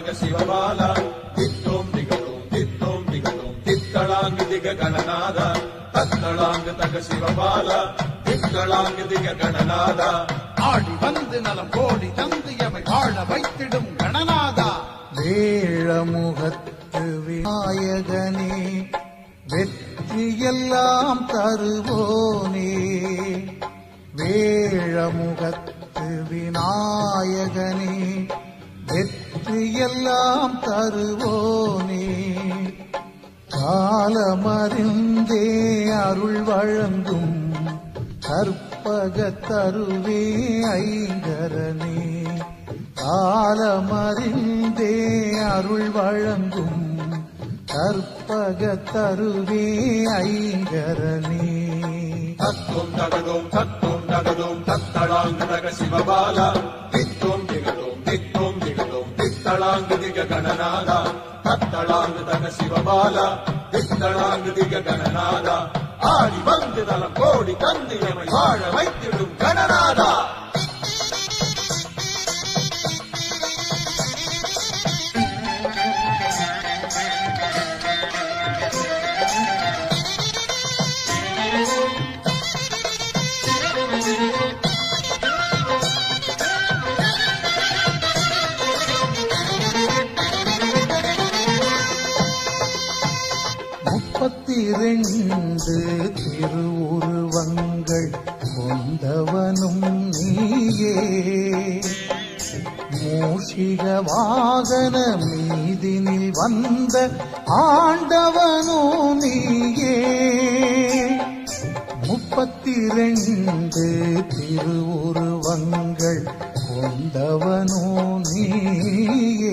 தக சிவபால தித்தோம் திகழும் தித்தோம் திகழும் தித்தளாங்கு திக கணநாத தத்தளாங்கு தக சிவபால தித்தளாங்கு திக கணநாத ஆடி வந்து நலம் கோடி தந்து எமை வாழ வைத்திடும் கணநாதா வேழமுகத்து விநாயகனே வெற்றியெல்லாம் தருவோனே வேழமுகத்து விநாயகனே வெற்றியெல்லாம் தருவோனே காலமறிந்தே அருள் வழங்கும் கற்பக தருவே ஐங்கரனே காலமறிந்தே அருள் வழங்கும் கற்பக தருவே ஐங்கரனே தத்துவம் தகதும் தத்துவம் தகதும் தத்தளாங்கு தக சிவபால தித்தோம் திகழும் தித்தோம் திகழும் தித்தளாங்கு திக கணநாத தத்தளாங்கு தக சிவபால தித்தளாங்கு திக கணநாத ஆடி வந்து நலம் கோடி தந்து எமை வாழ வைத்திடும் கணநாதா முப்பத்தி ரெண்டு திருவுருவங்கள் கொண்டவனும் நீயே மூஷிக வாகன மீதினில் வந்த ஆண்டவனோ நீயே முப்பத்தி ரெண்டு திருவுருவங்கள் கொண்டவனோ நீயே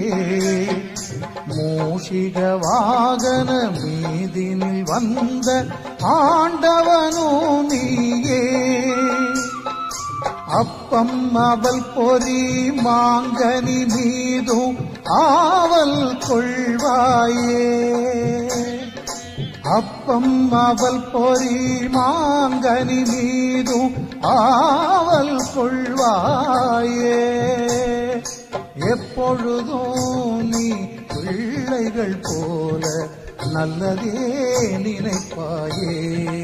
மூஷிக வாகன மீதினில் வந்த ஆண்டவனோ நீயே அப்பம் அவள் பொறி மாங்கனி மீதும் ஆவல் கொள்வாயே அப்பம் அவள் பொறி மாங்கனி மீதும் ஆவல் கொள்வாயே எப்பொழுதும் நீ பிள்ளைகள் போல நல்லதே நினைப்பாயே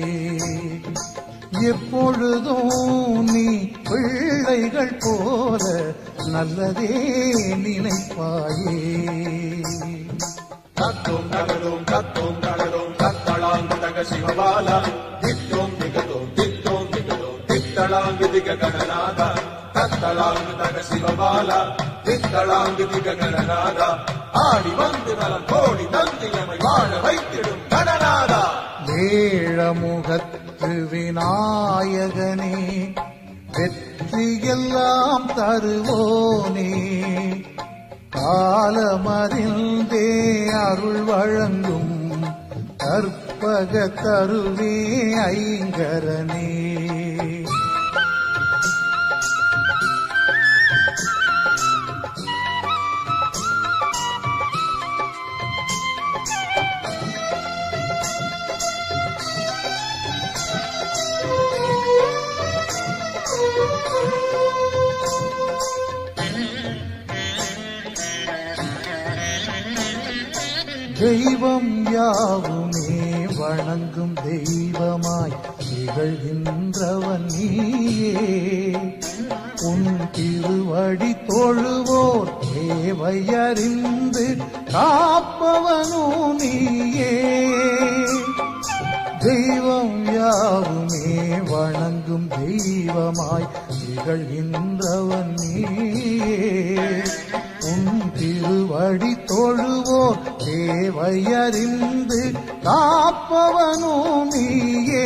எப்பொழுதும் நீ பிள்ளைகள் போல நல்லதே நினைப்பாயே தத்துவம் தகதும் தத்துவம் தகதும் தத்தளாங்கு தக சிவபால தித்தோம் திகதும் தித்தோம் திகதும் தித்தளாங்கு திக கணநாத தத்தளாங்கு தக சிவபால தித்தளாங்கு திக கணநாத ஆடி வந்து நலம் கோடி தந்து எமை வாழ வைத்திடும் கணநாதா வேழமுகத்து விநாயகனே வெற்றியெல்லாம் தருவோனே காலமறிந்தே அருள் வழங்கும் கற்பக தருவே ஐங்கரனே தெய்வம் யாவுமே வணங்கும் தெய்வமாய் திகழ்கின்றவன் நீயே உன் திருவடி தொழுவோர் தேவையறிந்து காப்பவனோ நீயே தெய்வம் யாவுமே வணங்கும் தெய்வமாய் திகழ்கின்றவன் நீயே உன் திருவடி தொழுவோர் தேவையறிந்து காப்பவனோ நீயே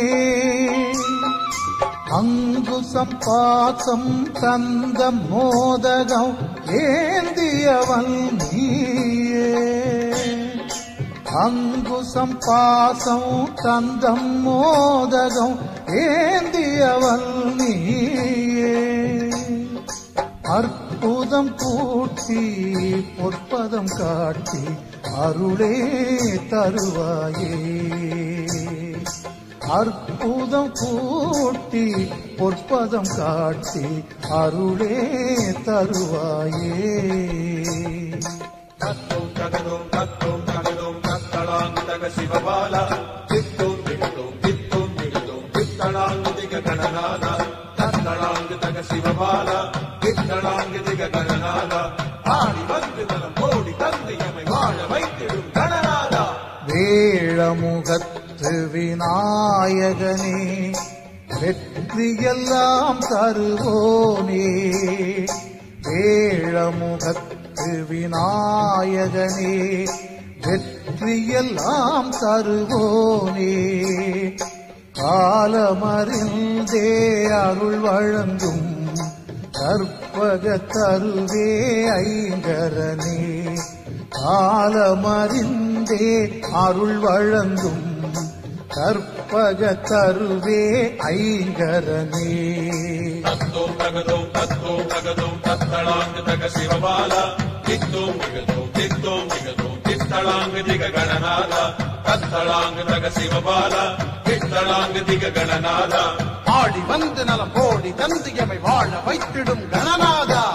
அங்குசம் பாசம் தந்த மோதகம் ஏந்தியவன் நீயே அங்குசம் பாசம் தந்தம் மோதகம் ஏந்தியவள் நீயே அற்புதம் கூட்டி பொற்பதம் காட்டி அருளே தருவாயே அற்புதம் கூட்டி பொற்பதம் காட்டி அருளே தருவாயே தகதும் தத்தும் தகதும் தத்தளாங்கு தக சிவபால தித்தும் திகதும் தித்தும் திகதும் தித்தளாங்கு திக கணநாத தத்தளாங்கு தக சிவபால தித்தளாங்கு திக கணநாத ஆடி வந்து நலம் கோடி தந்தை எமை வாழ வைத்திடும் கணநாதா வேழமுகத்து விநாயகனே வெற்றியெல்லாம் தருவோனே வேழமுகத்து விநாயகனே வெற்றியெல்லாம் தருவோனே காலமறிந்தே அருள் வழங்கும் கற்பக தருவே ஐங்கரனே காலமறிந்தே அருள் வழங்கும் கற்பக தருவே ஐங்கரனே தத்தோம் தகதோம் தத்தோம் தகதோம் தத்தளாங்கு தக சிவபால தித்தோம் திகதோம் தித்தோம் திகதோம் தித்தளாங்கு திக கணநாத தத்தளாங்கு தக சிவபால தித்தளாங்கு திக கணநாத ஆடி வந்து நலம் கோடி தந்து எமை வாழ வைத்திடும் கணநாதா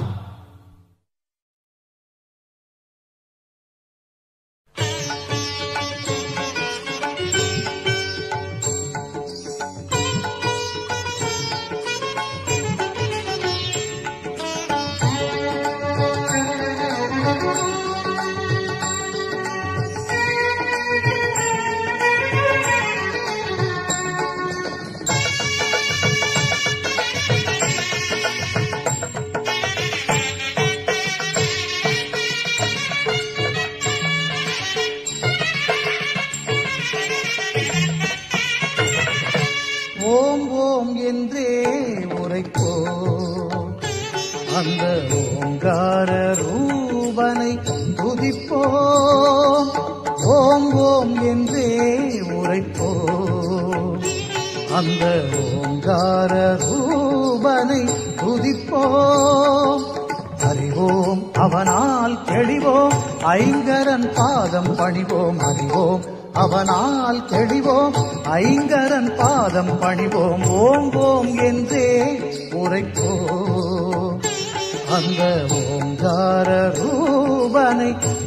ஓம் ஓம் என்றே உரைப்போம் அந்த ஓங்கார ரூபனை துதிப்போம் ஓம் ஓம் என்றே உரைப்போம் அந்த ஓங்கார ரூபனை துதிப்போம் அறிவோம் அவனால் தெளிவோம் ஐங்கரன் பாதம் பணிவோம் அறிவோம் அவனால் தெளிவோம் ஐங்கரன் பாதம் பணிவோம் ஓம் ஓம் என்றே உரைப்போம் அந்த ஓங்கார ரூபனை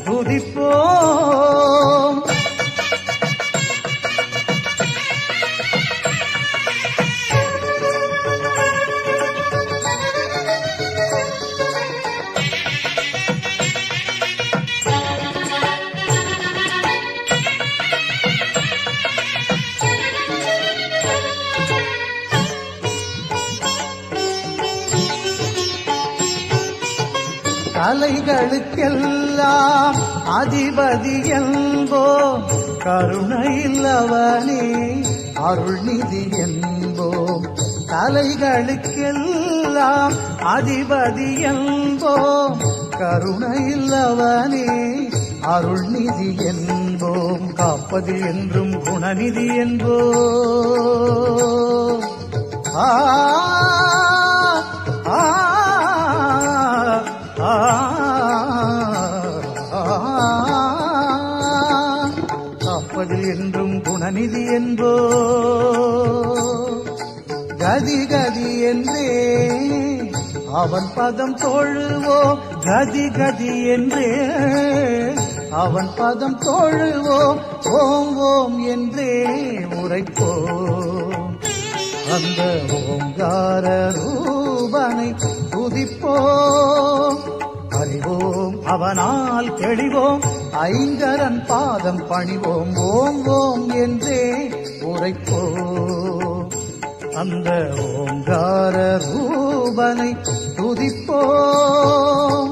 துதிப்போம் கலைகளுக்கெல்லாம் அதிபதி என்போம் கருணையில்லவனே அருள்நிதி என்போம் கலைகளுக்கெல்லாம் அதிபதி என்போம் கருணையில்லவனே அருள்நிதி என்போம் காப்பது என்றும் குணநிதி என்போம் ஆ ஆ ஆ காப்பதில் என்றும் குணநிதி என்போ கதி கதி என்றே அவன் பதம் தொழுவோம் கதி கதி என்றே அவன் பதம் தொழுவோம் ஓம் ஓம் என்றே உரைப்போம் அந்த ஓங்கார ரூபனை துதிப்போம் அறிவோம் அவனால் தெளிவோம் ஐங்கரன் பாதம் பணிவோம் ஓம் ஓம் என்றே உரைப்போம் அந்த ஓங்கார ரூபனை துதிப்போம்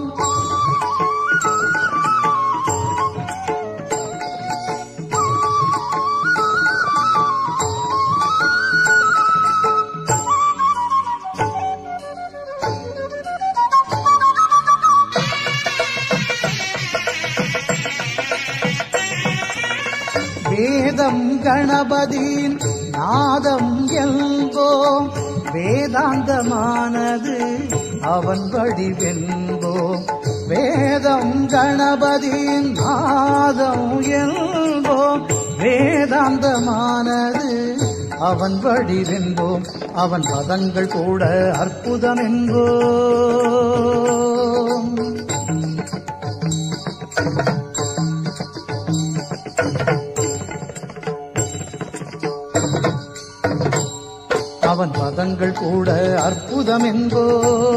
வேதம் கணபதியின் நாதம் என்போம் வேதாந்தமானது அவன் வடிவென்போம் வேதம் கணபதியின் நாதம் என்போம் வேதாந்தமானது அவன் வடிவென்போம் அவன் பதங்கள் கூட அற்புதம் என்போம் அவன் பதங்கள் கூட அற்புதம் என்போ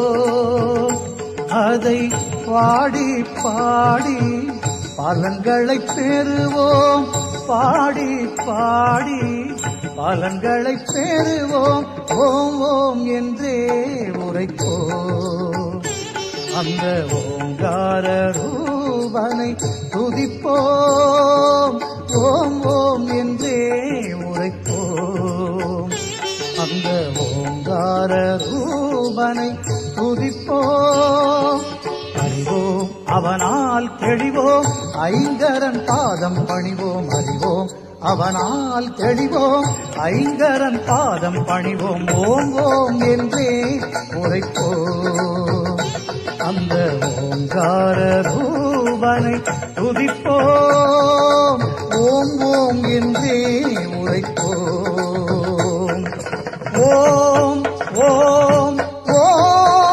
அதை பாடி பாடி பலன்களை பெறுவோம் பாடி பாடி பலன்களை பெறுவோம் ஓம் ஓம் என்றே உரைப்போம் அந்த ஓங்கார ரூபனை துதிப்போம் ஓம் ஓம் என்றே உரைப்போம் அந்த ஓங்கார ரூபனை துதிப்போம் அறிவோம் அவனால் தெளிவோம் ஐங்கரன் பாதம் பணிவோம் அறிவோம் அவனால் தெளிவோம் ஐங்கரன் பாதம் பணிவோம் ஓம் ஓம் என்றே உரைப்போம் அந்த ஓங்கார ரூபனை துதிப்போம் ஓம் ஓம் என்றே உரைப்போம் ஓம் ஓம் ஓம்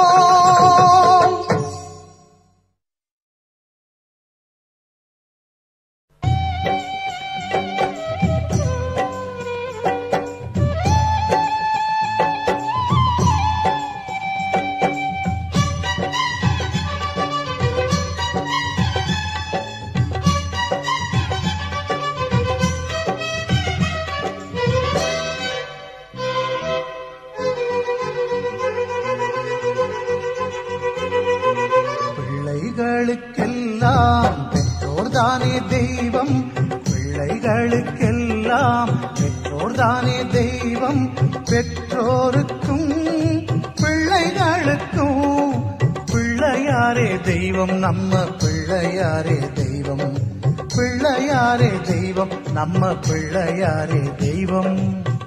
பிள்ளைகளுக்கெல்லாம் பெற்றோர்தானே தெய்வம் பிள்ளைகளுக்கெல்லாம் பெற்றோர்தானே தெய்வம் பெற்றோருக்கும் பிள்ளைகளுக்கும் பிள்ளையாரே தெய்வம் நம்ம பிள்ளையாரே தெய்வம் பிள்ளையாரே தெய்வம் நம்ம பிள்ளையாரே தெய்வம்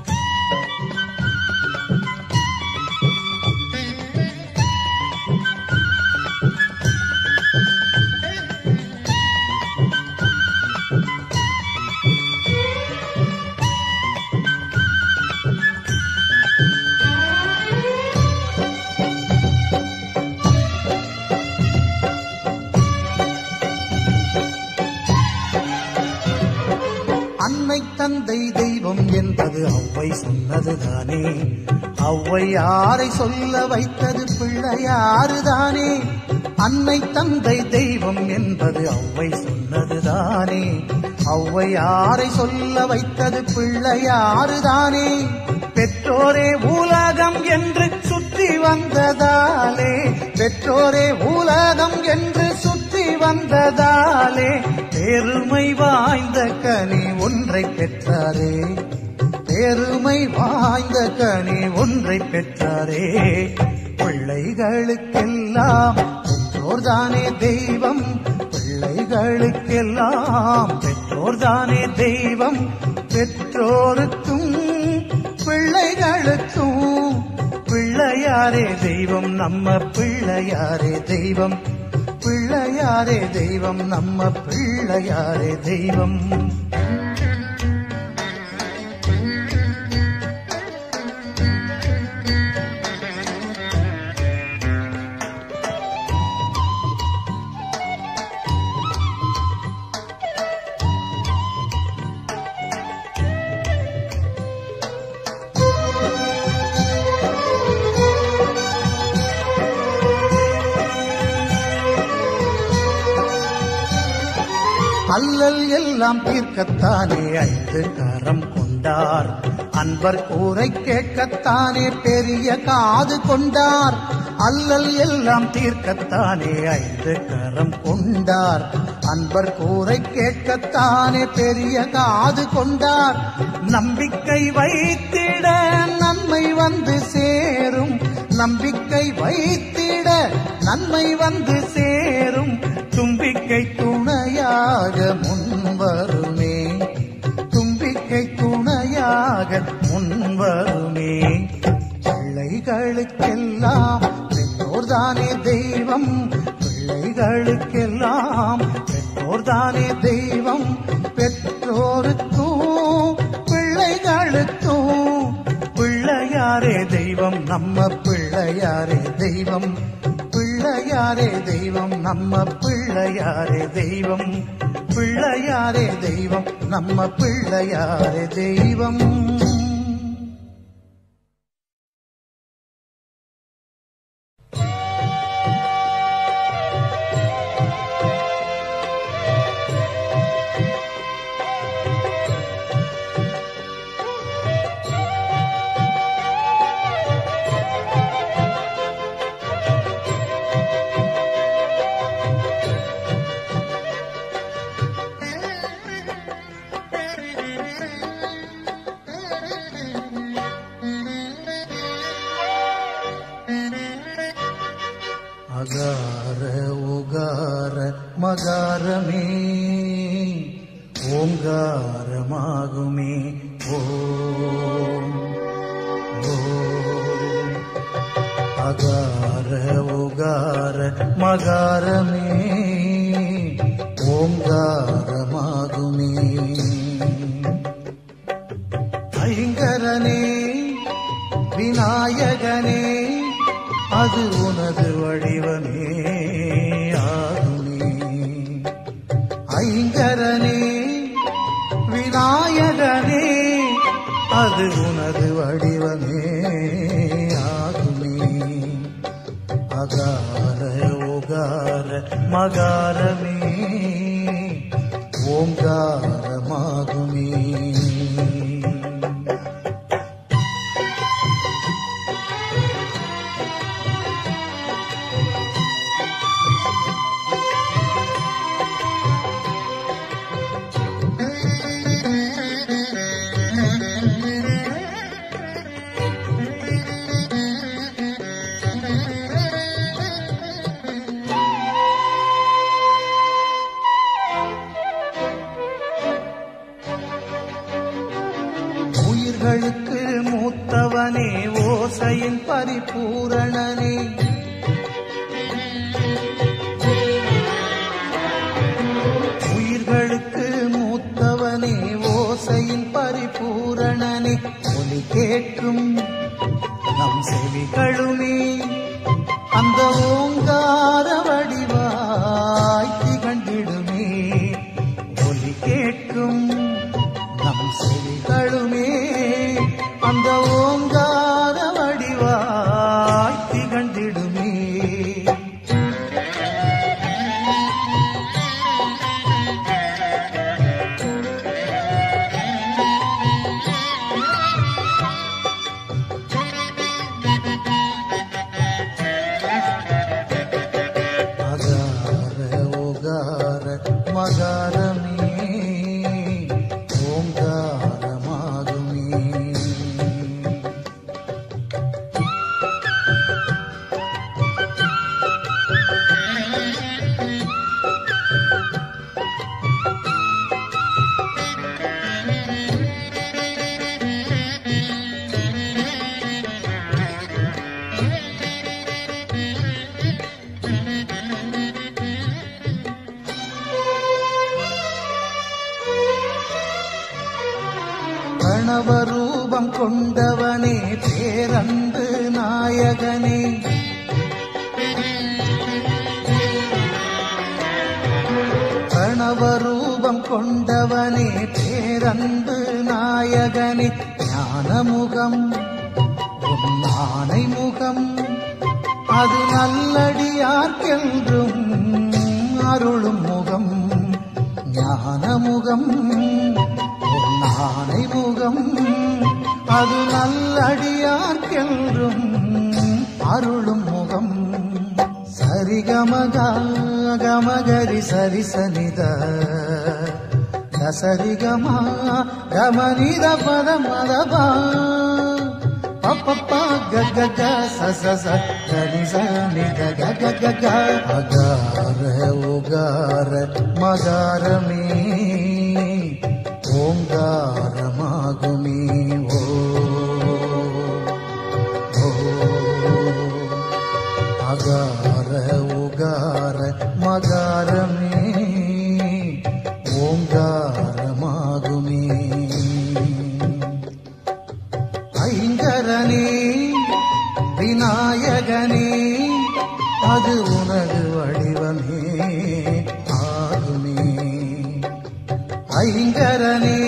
அன்னை தந்தை தெய்வம் என்பது ஔவை சொன்னதுதானே ஔவை யாரை சொல்ல வைத்தது பிள்ளையாறுதானே அன்னை தந்தை தெய்வம் என்பது ஔவை சொன்னதுதானே ஔவை யாரை சொல்ல வைத்தது பிள்ளையாறுதானே பெற்றோரே உலகம் என்று சுற்றி வந்ததாலே பெற்றோரே உலகம் என்று சுற்றி வந்ததாலே பெருமை வாய்ந்த கனி ஒன்றை பெற்றாரே பெருமை வாய்ந்த கனி ஒன்றை பெற்றாரே பிள்ளைகளுக்கெல்லாம் பெற்றோர்தானே தெய்வம் பிள்ளைகளுக்கெல்லாம் பெற்றோர்தானே தெய்வம் பெற்றோருக்கும் பிள்ளைகளுக்கும் பிள்ளையாரே தெய்வம் நம்ம பிள்ளையாரே தெய்வம் பிள்ளையாரே தெய்வம் நம்ம பிள்ளையாரே தெய்வம் அல்லல் எல்லாம் தீர்க்கத்தானே ஐந்து கரம் கொண்டார் அன்பர் கூரை கேட்கத்தானே பெரிய காது கொண்டார் அல்லல் எல்லாம் தீர்க்கத்தானே ஐந்து கரம் கொண்டார் அன்பர் கூரை கேட்கத்தானே பெரிய காது கொண்டார் நம்பிக்கை வைத்திட நன்மை வந்து சேரும் நம்பிக்கை வைத்திட நன்மை வந்து சேரும் தும்பிக்கை துணையாக முன்வருமே தும்பிக்கை துணையாக முன்வருமே பிள்ளைகளுக்கெல்லாம் பெற்றோர்தானே தெய்வம் பிள்ளைகளுக்கெல்லாம் பெற்றோர்தானே தெய்வம் பெற்றோருக்கும் பிள்ளைகளுக்கும் பிள்ளையாரே தெய்வம் நம்ம பிள்ளையாரே தெய்வம் பிள்ளையாரே தெய்வம் நம்ம பிள்ளையாரே தெய்வம் பிள்ளையாரே தெய்வம் நம்ம பிள்ளையாரே தெய்வம் மகாரமே ஓங்காரமாகுமே ஓம் ஓம் அகார உகார மகாரமே ஓங்காரமாகுமே ஐங்கரனே விநாயகனே அது உனது வடிவமே ஆகுமே ஐங்கரனே விநாயகனே அது உனது வடிவமே ஆகுமே அகார உகார மகாரமே ஓங்காரமாகுமே உயிர்களுக்கு மூத்தவனே ஓசையின் பரிபூரணனே உயிர்களுக்கு மூத்தவனே ஓசையின் பரிபூரணனே ஒலி கேட்கும் நம் செவிகளுமே அந்த ஓங்கார வடிவாய் திகழ்ந்திடுமே ஒலி கேட்கும் நம் செவிகளுமே அந்த ஓங்கார வடிவாய் திகழ்ந்திடுமே அகார உகார மகாரமே ஓங்காரமாகுமே கணவரூபம் கொண்டவனே பேரன்பு நாயகனே கணவரூபம் கொண்டவனே பேரன்பு நாயகனே ஞானமுகம் உன் ஆணை முகம் அது நல்லடியார்க்கென்றும் அருளும் முகம் ஞானமுகம் உன் ஆணை முகம் அது நல்லடியார்க்கென்றும் அருளும் முகம் சரிகமக கமகரி சரிசனித சரிகமா கமனித பத மதபா பப்பப்பா கக ச ச ச சரி ச நி க க க க க அகார உகார மகாரமே ஓங்காரமாகுமே ஓ ஓ அகார உகார மகாரமே ஓங்காரமாகுமே ஐங்கரனே விநாயகனே அது உனது வடிவமே ஆகுமே ஐங்கரனே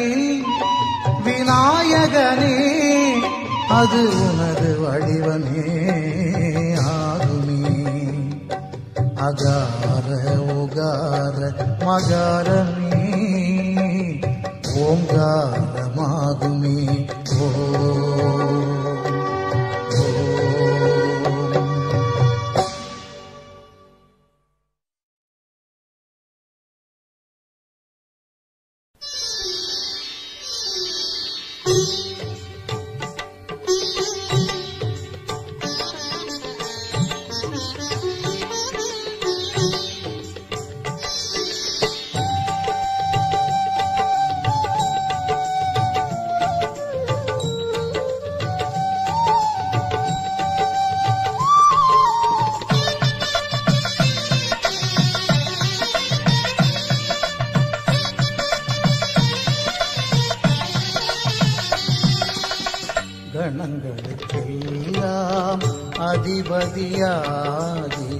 விநாயகனே அது உனது வடிவமே ஆகுமே அகார உகார மகாரமே ஓங்காரமாகுமே ஓ கணங்களுக்கெல்லாம் அதிபதியாகி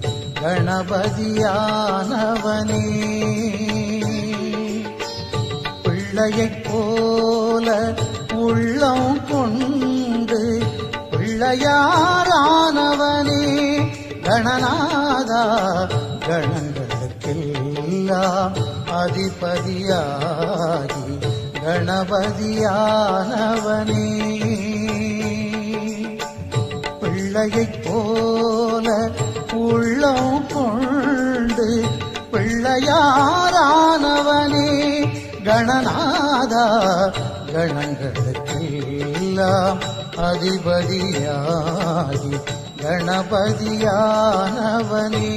கணபதியானவனே பிள்ளையைப் போல உள்ளம் கொண்டு பிள்ளையாரானவனே கணநாதா கணங்களுக்கெல்லாம் அதிபதியாகி கணபதியானவனே பிள்ளையைப் போல உள்ளம் கொண்டு பிள்ளையாரானவனே கணநாதா கணங்களுக்கெல்லாம் அதிபதியாகி கணபதியானவனே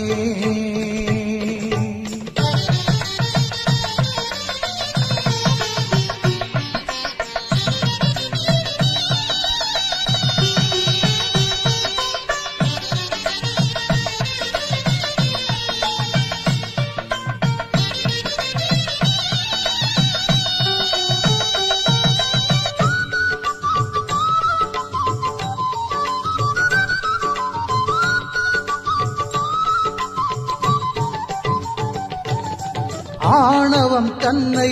ஆணவம் தன்னை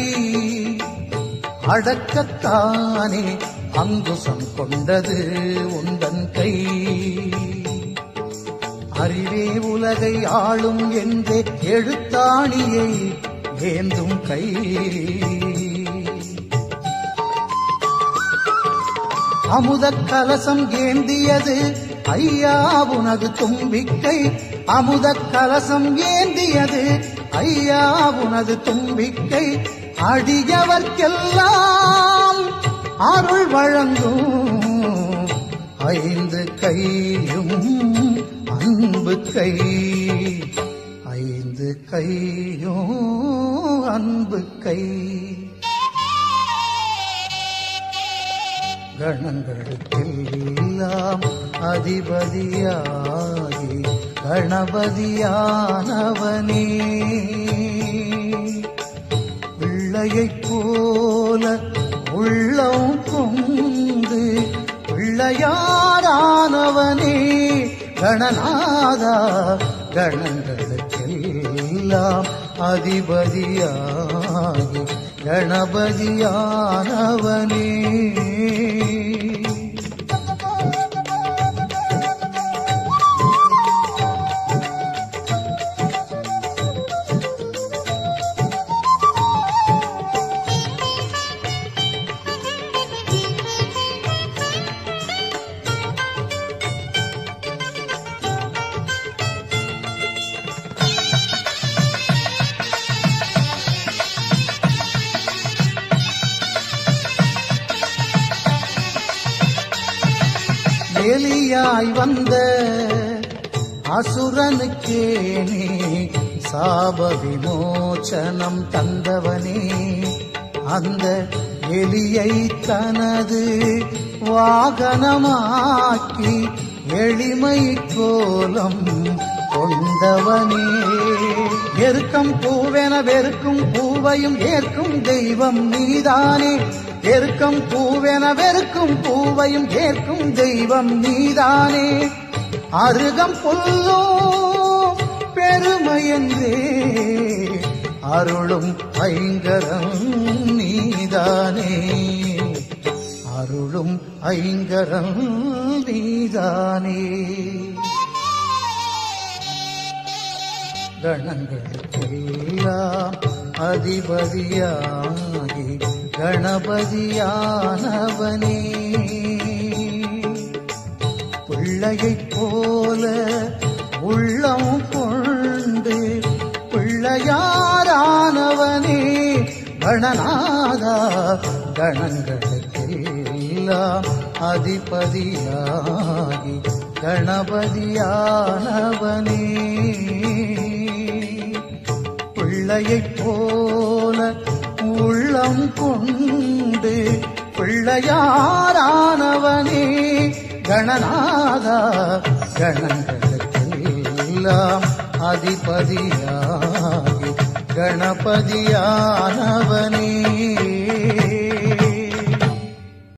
அடக்கத்தானே அங்குசம் கொண்டது உந்தன் கை அறிவே உலகை ஆளும் என்றே எழுத்தாணியை ஏந்தும் கை அமுதக் கலசம் ஏந்தியது ஐயா உனது தும்பிக்கை அமுதக் கலசம் ஏந்தியது ஐயா உனது தும்பிக்கை அடியவர்க்கெல்லாம் அருள் வழங்கும் ஐந்து கையும் அன்பு கை ஐந்து கையும் அன்பு கை கணங்களுக்கெல்லாம் அதிபதியாகி கணபதியானவனே பிள்ளையைப் போல உள்ளம் கொண்டு பிள்ளையாரானவனே கணநாதா கணங்களுக்கெல்லாம் அதிபதியாகி கணபதியானவனே எலியாய் வந்த அசுரனுக்கே நீ சாப விமோச்சனம் தந்தவனே அந்த எலியை தனது வாகனமாக்கி எளிமை கோலம் கொண்டவனே எருக்கம் பூவென வெறுக்கும் பூவையும் ஏற்கும் தெய்வம் நீதானே எருக்கம் பூவென வெறுக்கும் பூவையும் ஏற்கும் தெய்வம் நீதானே அருகம் புல்லோ பெருமையென்றே அருளும் ஐங்கரம் நீதானே அருளும் ஐங்கரம் நீதானே கணங்களுக்கெல்லாம் அதிபதியாகி கணபதியானவனே பிள்ளையைப் போல உள்ளம் கொண்டு பிள்ளையாரானவனே கணநாதா கணங்களுக்கெல்லாம் அதிபதியாகி கணபதியானவனே பிள்ளையைப் போல உள்ளம் கொண்டு பிள்ளையாரானவனே கணநாதா கணங்களுக்கெல்லாம் அதிபதியாகி கணபதியானவனே